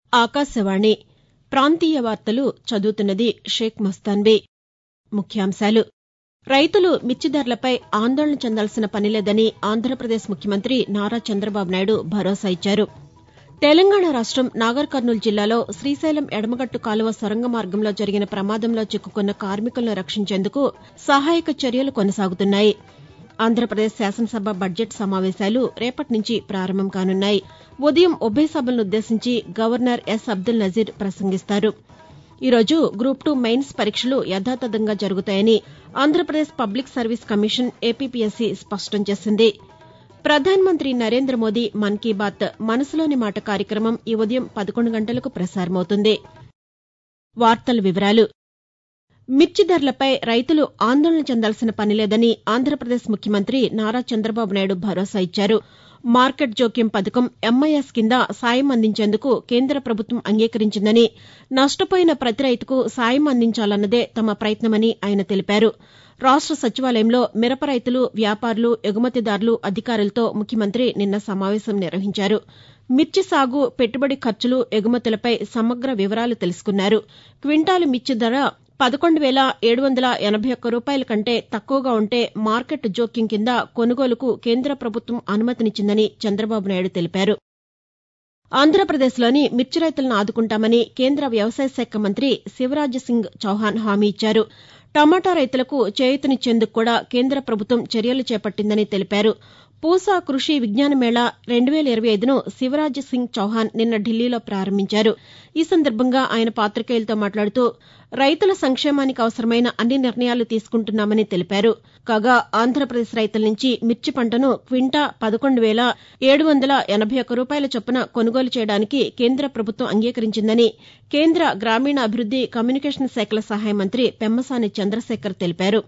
ఆకాశవాణి ప్రాంతీయ వార్తలు చదువుతున్నది షేక్ మస్తాన్బీ ముఖ్యాంశాలు రైతులు మిర్చి ధరలపై ఆందోళన చెందాల్సిన పనిలేదని ఆంధ్రప్రదేశ్ ముఖ్యమంత్రి నారా చంద్రబాబు నాయుడు భరోసా ఇచ్చారు తెలంగాణ రాష్టం నాగర్ కర్నూలు జిల్లాలో శ్రీశైలం ఎడమగట్టు కాలువ సొరంగ మార్గంలో జరిగిన ప్రమాదంలో చిక్కుకున్న కార్మికులను రక్షించేందుకు సహాయక చర్యలు కొనసాగుతున్నాయి ఆంధ్రప్రదేశ్ శాసనసభ బడ్జెట్ సమావేశాలు రేపటి నుంచి ప్రారంభం కానున్నాయి ఉదయం ఉభయ సభలనుద్దేశించి గవర్నర్ ఎస్ అబ్దుల్ నజీర్ ప్రసంగిస్తారు ఈరోజు గ్రూప్ టూ మెయిన్స్ పరీక్షలు యథాతథంగా జరుగుతాయని Andhra Pradesh public service commission APPSC స్పష్టం చేసింది ప్రధానమంత్రి నరేంద్ర మోదీ మన్ కీ బాత్ మనసులోని మాట కార్యక్రమం ఈ ఉదయం పదకొండు గంటలకు ప్రసారమవుతుంది మిర్చి ధరలపై రైతులు ఆందోళన చెందాల్సిన పనిలేదని ఆంధ్రప్రదేశ్ ముఖ్యమంత్రి నారా చంద్రబాబు నాయుడు భరోసా ఇచ్చారు మార్కెట్ జోక్యం పథకం ఎంఐఎస్ కింద సాయం అందించేందుకు కేంద్ర ప్రభుత్వం అంగీకరించిందని నష్టపోయిన ప్రతి రైతుకు సాయం అందించాలన్నదే తమ ప్రయత్నమని ఆయన తెలిపారు రాష్ట సచివాలయంలో మిరప రైతులు వ్యాపారులు ఎగుమతిదారులు అధికారులతో ముఖ్యమంత్రి నిన్న సమావేశం నిర్వహించారు మిర్చి సాగు పెట్టుబడి ఖర్చులు ఎగుమతులపై సమగ్ర వివరాలు తెలుసుకున్నారు క్వింటాలు మిర్చి ధర పదకొండు వేల ఏడు వందల ఎనబై ఒక్క రూపాయల కంటే తక్కువగా ఉంటే మార్కెట్ జోక్యం కింద కొనుగోలుకు కేంద్ర ప్రభుత్వం అనుమతినిచ్చిందని చంద్రబాబు నాయుడు తెలిపారు ఆంధ్రప్రదేశ్లోని మిర్చి రైతులను ఆదుకుంటామని కేంద్ర వ్యవసాయ శాఖ మంత్రి శివరాజ్ సింగ్ చౌహాన్ హామీ ఇచ్చారు టమాటా రైతులకు చేయూతనిచ్చేందుకు కూడా కేంద్ర ప్రభుత్వం చర్యలు చేపట్టిందని తెలిపారు పూసా కృషి విజ్ఞాన మేళా రెండు వేల ఇరవై ఐదును శివరాజ్ సింగ్ చౌహాన్ నిన్న ఢిల్లీలో ప్రారంభించారు ఈ సందర్భంగా ఆయన పాతికేయులతో మాట్లాడుతూ రైతుల సంక్షేమానికి అవసరమైన అన్ని నిర్ణయాలు తీసుకుంటున్నామని తెలిపారు కాగా ఆంధ్రప్రదేశ్ రైతుల నుంచి మిర్చి పంటను క్వింటా పదకొండు వేల ఏడు వందల ఎనబై ఒక్క రూపాయల చొప్పున కొనుగోలు చేయడానికి కేంద్ర ప్రభుత్వం అంగీకరించిందని కేంద్ర గ్రామీణాభివృద్ది కమ్యూనికేషన్ శాఖల సహాయ మంత్రి పెమ్మసాని చంద్రశేఖర్ తెలిపారు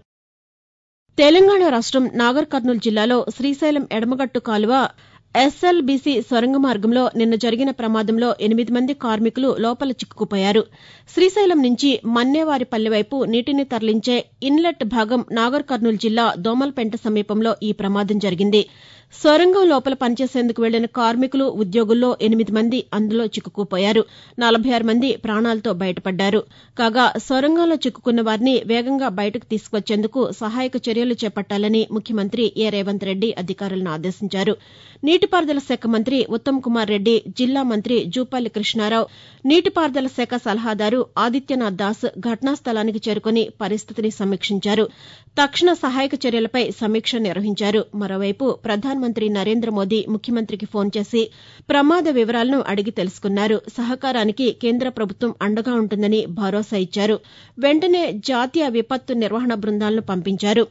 తెలంగాణ రాష్టం నాగర్ కర్నూలు జిల్లాలో శ్రీశైలం ఎడమగట్టు కాలువ ఎస్ఎల్బీసీ సొరంగ మార్గంలో నిన్న జరిగిన ప్రమాదంలో ఎనిమిది మంది కార్మికులు లోపల చిక్కుకుపోయారు శ్రీశైలం నుంచి మన్నేవారిపల్లి వైపు నీటిని తరలించే ఇన్లెట్ భాగం నాగర్ కర్నూలు జిల్లా దోమల్పెంట సమీపంలో ఈ ప్రమాదం జరిగింది సొరంగం లోపల పనిచేసేందుకు వెళ్లిన కార్మికులు ఉద్యోగుల్లో ఎనిమిది మంది అందులో చిక్కుకుపోయారు నలభై ఆరు మంది ప్రాణాలతో బయటపడ్డారు కాగా సొరంగంలో చిక్కుకున్న వారిని వేగంగా బయటకు తీసుకొచ్చేందుకు సహాయక చర్యలు చేపట్టాలని ముఖ్యమంత్రి ఏ రేవంత్ రెడ్డి అధికారులను ఆదేశించారు నీటిపారుదల శాఖ మంత్రి ఉత్తమ్ కుమార్ రెడ్డి జిల్లా మంత్రి జూపల్లి కృష్ణారావు నీటిపారుదల శాఖ సలహాదారు ఆదిత్యనాథ్ దాస్ ఘటనా స్థలానికి చేరుకుని పరిస్థితిని సమీక్షించారు తక్షణ సహాయక చర్యలపై సమీక్ష నిర్వహించారు మరోవైపు ప్రధానమంత్రి నరేంద్ర మోదీ ముఖ్యమంత్రికి ఫోన్ చేసి ప్రమాద వివరాలను అడిగి తెలుసుకున్నారు సహకారానికి కేంద్ర ప్రభుత్వం అండగా ఉంటుందని భరోసా ఇచ్చారు వెంటనే జాతీయ విపత్తు నిర్వహణ బృందాలను పంపించారు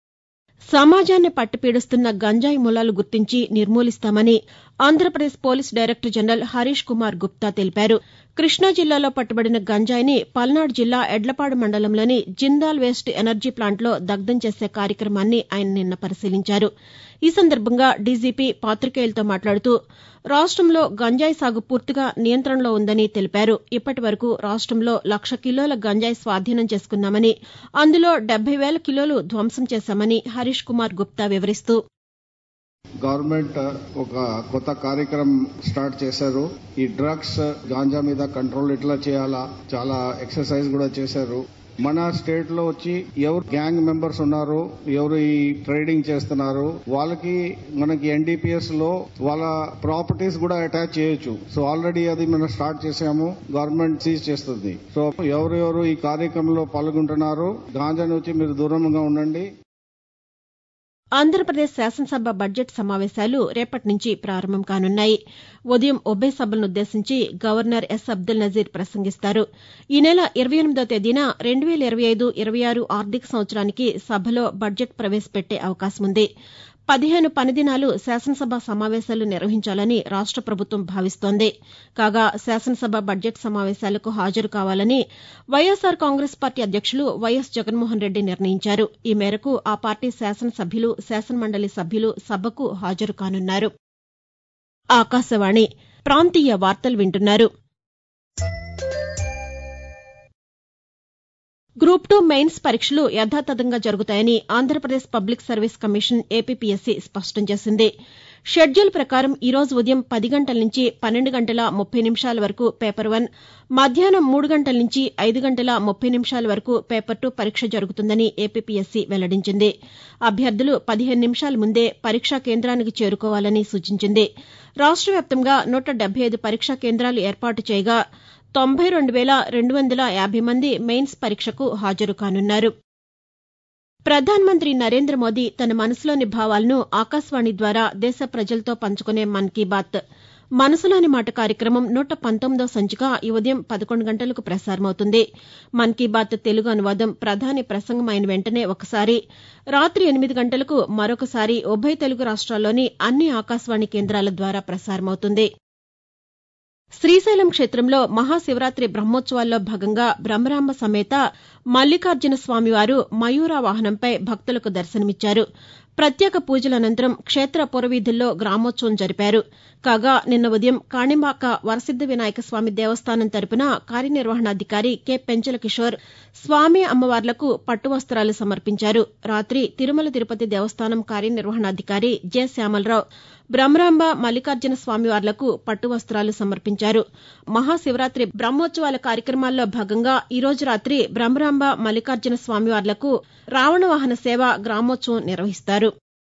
సమాజాన్ని పట్టిపీడిస్తున్న గంజాయి మూలాలు గుర్తించి నిర్మూలిస్తామని Andhra Pradesh police director general Harish Kumar Gupta తెలిపారు కృష్ణా జిల్లాలో పట్టుబడిన గంజాయిని పల్నాడు జిల్లా ఎడ్లపాడు మండలంలోని జిందాల్ వేస్ట్ ఎనర్జీ ప్లాంట్లో దగ్ధం చేసే కార్యక్రమాన్ని ఆయన నిన్న పరిశీలించారు ఈ సందర్భంగా డీజీపీ పాతికేయులతో మాట్లాడుతూ రాష్టంలో గంజాయి సాగు పూర్తిగా నియంత్రణలో ఉందని తెలిపారు ఇప్పటి వరకు రాష్టంలో లక్ష కిలోల గంజాయి స్వాధీనం చేసుకున్నామని అందులో డెబ్బై వేల కిలోలు ధ్వంసం చేశామని హరీష్ కుమార్ గుప్తా వివరిస్తూ గవర్నమెంట్ ఒక కొత్త కార్యక్రమం స్టార్ట్ చేశారు ఈ డ్రగ్స్ గాంజా మీద కంట్రోల్ ఎట్లా చేయాలా చాలా ఎక్సర్సైజ్ కూడా చేశారు మన స్టేట్ లో వచ్చి ఎవరు గ్యాంగ్ మెంబర్స్ ఉన్నారు ఎవరు ఈ ట్రేడింగ్ చేస్తున్నారు వాళ్ళకి మనకి ఎన్డీపీఎస్ లో వాళ్ళ ప్రాపర్టీస్ కూడా అటాచ్ చేయొచ్చు సో ఆల్రెడీ అది మనం స్టార్ట్ చేసాము గవర్నమెంట్ సీజ్ చేస్తుంది సో ఎవరెవరు ఈ కార్యక్రమంలో పాల్గొంటున్నారు గాంజా నుంచి మీరు దూరంగా ఉండండి ఆంధ్రప్రదేశ్ శాసనసభ బడ్జెట్ సమావేశాలు రేపటి నుంచి ప్రారంభం కానున్నాయి ఉదయం ఉభయ సభలనుద్దేశించి గవర్నర్ ఎస్ అబ్దుల్ నజీర్ ప్రసంగిస్తారు ఈ నెల ఇరవై ఎనిమిదో తేదీన రెండు వేల ఇరవై ఐదు ఇరవై ఆరు ఆర్థిక సంవత్సరానికి సభలో బడ్జెట్ ప్రవేశపెట్టే అవకాశం ఉంది పదిహేను పనిదినాలు శాసనసభ సమావేశాలు నిర్వహించాలని రాష్ట ప్రభుత్వం భావిస్తోంది కాగా శాసనసభ బడ్జెట్ సమావేశాలకు హాజరు కావాలని వైఎస్సార్ కాంగ్రెస్ పార్టీ అధ్యక్షులు వైఎస్ జగన్మోహన్ రెడ్డి నిర్ణయించారు ఈ మేరకు ఆ పార్టీ శాసనసభ్యులు శాసనమండలి సభ్యులు సభకు హాజరు కానున్నారు ఆకాశవాణి ప్రాంతీయ వార్తలు వింటున్నారు గ్రూప్ టూ మెయిన్స్ పరీక్షలు యథాతథంగా జరుగుతాయని Andhra Pradesh public service commission APPSC స్పష్టం చేసింది షెడ్యూల్ ప్రకారం ఈ రోజు ఉదయం పది గంటల నుంచి పన్నెండు గంటల ముప్పై నిమిషాల వరకు పేపర్ వన్ మధ్యాహ్నం మూడు గంటల నుంచి ఐదు గంటల ముప్పై నిమిషాల వరకు పేపర్ టూ పరీక్ష జరుగుతుందని ఏపీపీఎస్సీ వెల్లడించింది అభ్యర్థులు పదిహేను నిమిషాల ముందే పరీక్షా కేంద్రానికి చేరుకోవాలని సూచించింది రాష్ట్ర వ్యాప్తంగా నూట డెబ్బై ఐదు పరీక్షా కేంద్రాలు ఏర్పాటు చేయగా తొంభై రెండు వేల రెండు వందల యాభై మంది మెయిన్స్ పరీక్షకు హాజరు కానున్నారు ప్రధానమంత్రి నరేంద్ర మోదీ తన మనసులోని భావాలను ఆకాశవాణి ద్వారా దేశ ప్రజలతో పంచుకునే మన్ కీ బాత్ మనసులోని మాట కార్యక్రమం నూట పంతొమ్మిదో సంచిక ఈ ఉదయం పదకొండు గంటలకు ప్రసారమవుతుంది మన్ కీ బాత్ తెలుగు అనువాదం ప్రధాని ప్రసంగం అయిన వెంటనే ఒకసారి రాత్రి ఎనిమిది గంటలకు మరొకసారి ఉభయ తెలుగు రాష్ట్రాల్లోని అన్ని ఆకాశవాణి కేంద్రాల ద్వారా ప్రసారమవుతుంది శ్రీశైలం క్షేత్రంలో మహాశివరాత్రి బ్రహ్మోత్సవాల్లో భాగంగా బ్రహ్మరాంబ సమేత మల్లికార్జున స్వామివారు మయూర వాహనంపై భక్తులకు దర్శనమిచ్చారు ప్రత్యేక పూజల అనంతరం క్షేత్ర పురవీధుల్లో గ్రామోత్సవం జరిపారు కాగా నిన్న ఉదయం కాణింబాక వరసిద్ద వినాయక స్వామి దేవస్థానం తరపున కార్యనిర్వహణాధికారి కె పెంచల కిషోర్ స్వామి అమ్మవార్లకు పట్టు వస్త్రాలు సమర్పించారు రాత్రి తిరుమల తిరుపతి దేవస్థానం కార్యనిర్వహణాధికారి జె శ్యామలరావు బ్రహ్మరాంబ మల్లికార్జున స్వామివార్లకు పట్టు వస్త్రాలు సమర్పించారు మహాశివరాత్రి బ్రహ్మోత్సవాల కార్యక్రమాల్లో భాగంగా ఈ రోజు రాత్రి బ్రహ్మరాంబ మల్లికార్జున స్వామివార్లకు రావణ వాహన సేవ గ్రామోత్సవం నిర్వహిస్తారు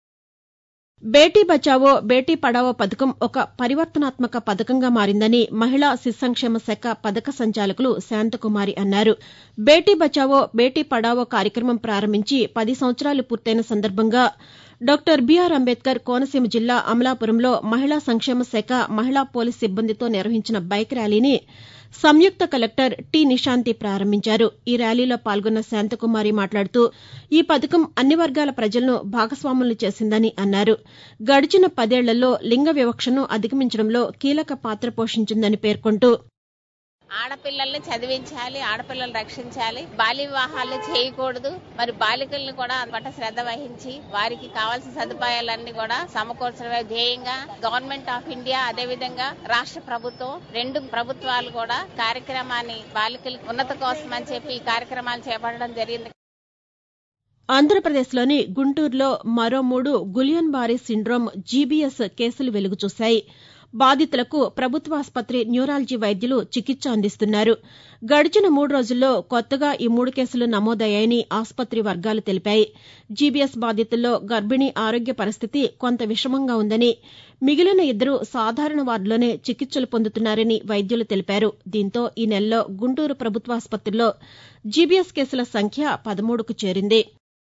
బేటీ బచావో బేటీ పడావో పథకం ఒక పరివర్తనాత్మక పథకంగా మారిందని మహిళా శిశు సంక్షేమ శాఖ పథక సంచాలకులు శాంతకుమారి అన్నారు బేటీ బచావో బేటీ పడావో కార్యక్రమం ప్రారంభించి పది సంవత్సరాలు పూర్తయిన సందర్భంగా డాక్టర్ బీఆర్ అంబేద్కర్ కోనసీమ జిల్లా అమలాపురంలో మహిళా సంక్షేమ శాఖ మహిళా పోలీస్ సిబ్బందితో నిర్వహించిన బైక్ ర్యాలీని సంయుక్త కలెక్టర్ టి నిశాంతి ప్రారంభించారు ఈ ర్యాలీలో పాల్గొన్న శాంతకుమారి మాట్లాడుతూ ఈ పథకం అన్ని వర్గాల ప్రజలను భాగస్వాములు చేసిందని అన్నారు గడిచిన పదేళ్లలో లింగ వివక్షను అధిగమించడంలో కీలక పాత్ర పోషించిందని పేర్కొంటూ ఆడపిల్లల్ని చదివించాలి ఆడపిల్లల్ని రక్షించాలి బాల్య వివాహాలు చేయకూడదు మరి బాలికల్ని కూడా పట్ల శ్రద్ధ వహించి వారికి కావాల్సిన సదుపాయాలన్నీ కూడా సమకూర్చడమే ధ్యేయంగా గవర్నమెంట్ ఆఫ్ ఇండియా అదే విధంగా రాష్ట్ర ప్రభుత్వం రెండు ప్రభుత్వాలు కూడా కార్యక్రమాన్ని బాలికల ఉన్నత కోసం అని చెప్పి ఈ కార్యక్రమాలు చేపట్టడం జరిగింది ఆంధ్రప్రదేశ్లోని గుంటూరులో మరో మూడు గులియన్ బారీ సిండ్రోమ్ జీబీఎస్ కేసులు వెలుగుచూశాయి బాధితులకు ప్రభుత్వాసుపత్రి న్యూరాలజీ వైద్యులు చికిత్స అందిస్తున్నారు గడిచిన మూడు రోజుల్లో కొత్తగా ఈ మూడు కేసులు నమోదయ్యాయని ఆసుపత్రి వర్గాలు తెలిపాయి జీబీఎస్ బాధితుల్లో గర్భిణీ ఆరోగ్య పరిస్థితి కొంత విషమంగా ఉందని మిగిలిన ఇద్దరు సాధారణ వార్డులోనే చికిత్సలు పొందుతున్నారని వైద్యులు తెలిపారు దీంతో ఈ నెలలో గుంటూరు ప్రభుత్వాసుపత్రిలో జీబీఎస్ కేసుల సంఖ్య పదమూడుకు చేరింది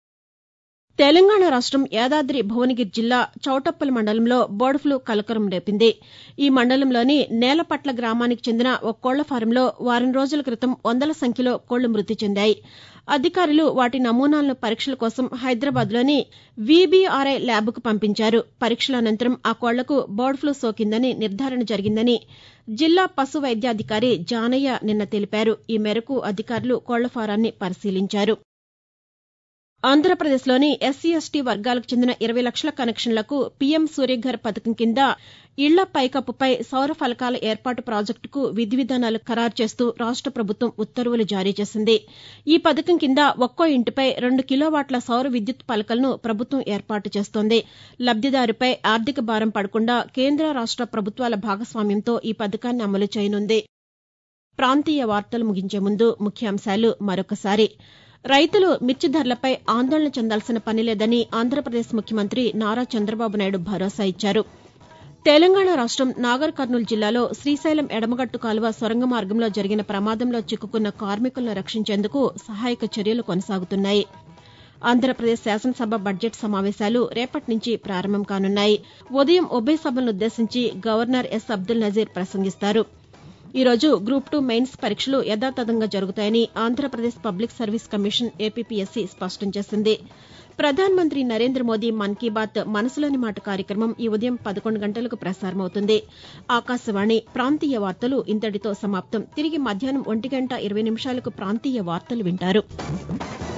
తెలంగాణ రాష్టం యాదాద్రి భువనగిరి జిల్లా చౌటప్పల్ మండలంలో బర్డ్ ఫ్లూ కలకరం రేపింది ఈ మండలంలోని నేలపట్ల గ్రామానికి చెందిన ఒక కోళ్ల ఫారంలో వారం రోజుల క్రితం వందల సంఖ్యలో కోళ్లు మృతి చెందాయి అధికారులు వాటి నమూనాలను పరీక్షల కోసం హైదరాబాద్లోని వీబీఆర్ఐ ల్యాబ్కు పంపించారు పరీక్షల అనంతరం ఆ కోళ్లకు బర్డ్ ఫ్లూ సోకిందని నిర్ధారణ జరిగిందని జిల్లా పశు వైద్యాధికారి జానయ్య నిన్న తెలిపారు ఈ మేరకు అధికారులు కోళ్ల ఫారాన్ని పరిశీలించారు ఆంధ్రప్రదేశ్లోని ఎస్సీ ఎస్టీ వర్గాలకు చెందిన ఇరవై లక్షల కనెక్షన్లకు పీఎం సూర్యఘర్ పథకం కింద ఇళ్ల పైకప్పుపై సౌర ఫలకాల ఏర్పాటు ప్రాజెక్టుకు విధి విధానాలు ఖరారు చేస్తూ రాష్ట ప్రభుత్వం ఉత్తర్వులు జారీ చేసింది ఈ పథకం కింద ఒక్కో ఇంటిపై రెండు కిలోవాట్ల సౌర విద్యుత్ పలకలను ప్రభుత్వం ఏర్పాటు చేస్తోంది లబ్దిదారుపై ఆర్థిక భారం పడకుండా కేంద్ర రాష్ట ప్రభుత్వాల భాగస్వామ్యంతో ఈ పథకాన్ని అమలు చేయనుంది ప్రాంతీయ వార్తలు ముగించే ముందు ముఖ్యాంశాలు మరొకసారి రైతులు మిర్చి ధరలపై ఆందోళన చెందాల్సిన పనిలేదని ఆంధ్రప్రదేశ్ ముఖ్యమంత్రి నారా చంద్రబాబు నాయుడు భరోసా ఇచ్చారు తెలంగాణ రాష్టం నాగర్ కర్నూలు జిల్లాలో శ్రీశైలం ఎడమగట్టు కాలువ సొరంగ మార్గంలో జరిగిన ప్రమాదంలో చిక్కుకున్న కార్మికులను రక్షించేందుకు సహాయక చర్యలు కొనసాగుతున్నాయి ఆంధ్రప్రదేశ్ శాసనసభ బడ్జెట్ సమావేశాలు రేపటి నుంచి ప్రారంభం కానున్నాయి ఉదయం ఉభయ సభలనుద్దేశించి గవర్నర్ ఎస్ అబ్దుల్ నజీర్ ప్రసంగిస్తారు ఈ రోజు గ్రూప్ టూ మెయిన్స్ పరీక్షలు యథాతథంగా జరుగుతాయని Andhra Pradesh public service commission APPSC స్పష్టం చేసింది ప్రధానమంత్రి నరేంద్ర మోదీ మన్ కీ బాత్ మనసులోని మాట కార్యక్రమం ఈ ఉదయం పదకొండు గంటలకు ప్రసారమవుతుంది ఆకాశవాణి ప్రాంతీయ వార్తలు ఇంతటితో సమాప్తం తిరిగి మధ్యాహ్నం ఒంటి గంట ఇరవై నిమిషాలకు ప్రాంతీయ వార్తలు వింటారు